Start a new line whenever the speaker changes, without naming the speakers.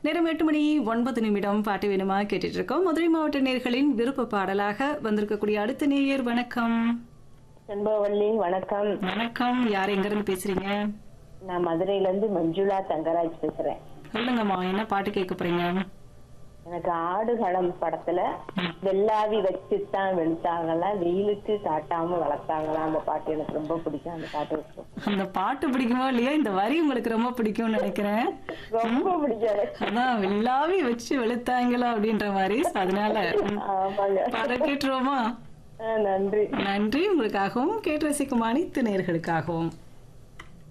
நேரம் எட்டு மணி ஒன்பது நிமிடம் பாட்டு வேணுமா கேட்டுட்டு இருக்கோம் மதுரை மாவட்ட நேர்களின் விருப்ப பாடலாக வந்திருக்கக்கூடிய அடுத்த நேயர் வணக்கம்
செண்பகவல்லி வணக்கம்
வணக்கம் யார் எங்க இருந்து பேசுறீங்க
நான் மதுரையில இருந்து மஞ்சுளா தங்கராஜ் பேசுறேன்
சொல்லுங்கம்மா என்ன பாட்டு கேட்க போறீங்க
எனக்கு ஆடுகளம் படத்துல வெள்ளாவி வச்சுத்தான் வெளுத்தாங்களா வெயிலுக்கு காட்டாம வளர்த்தாங்களா அந்த பாட்டு எனக்கு ரொம்ப பிடிக்கும் அந்த பாட்டு இருக்கும்.
அந்த பாட்டு பிடிக்குமோ இல்லையா இந்த வரி உங்களுக்கு ரொம்ப பிடிக்கும்னு நினைக்கிறேன்
ரொம்ப பிடிக்கும் எனக்கு.
அதான் வெள்ளாவி வச்சு வெளுத்தாங்களா அப்படின்ற மாதிரி so அதனால ம்,
ஆமாங்க
பாடம் கேட்டுருவோமா
ஆ, நன்றி
நன்றி உங்களுக்காகவும் கேட்டு ரசிக்கும் அனைத்து நேர்களுக்காகவும்